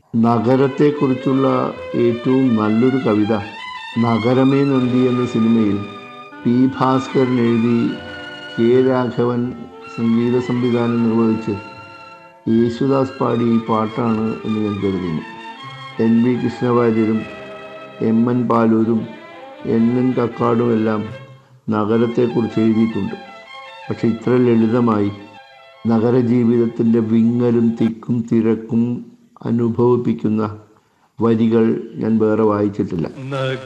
നഗരത്തെക്കുറിച്ചുള്ള ഏറ്റവും നല്ലൊരു കവിത നഗരമേ നന്ദി എന്ന സിനിമയിൽ പി ഭാസ്കരൻ എഴുതി കെ രാഘവൻ സംഗീത സംവിധാനം നിർവഹിച്ച് യേശുദാസ് പാടിയ ഈ പാട്ടാണ് എന്ന് ഞാൻ കരുതുന്നു എൻ വി കൃഷ്ണവാര്യരും എം എൻ പാലൂരും എൻ എൻ കക്കാടുമെല്ലാം നഗരത്തെക്കുറിച്ച് എഴുതിയിട്ടുണ്ട് പക്ഷെ ഇത്ര ലളിതമായി നഗരജീവിതത്തിൻ്റെ വിങ്ങലും തിക്കും തിരക്കും അനുഭവിപ്പിക്കുന്ന വരികൾ ഞാൻ വേറെ വായിച്ചിട്ടില്ല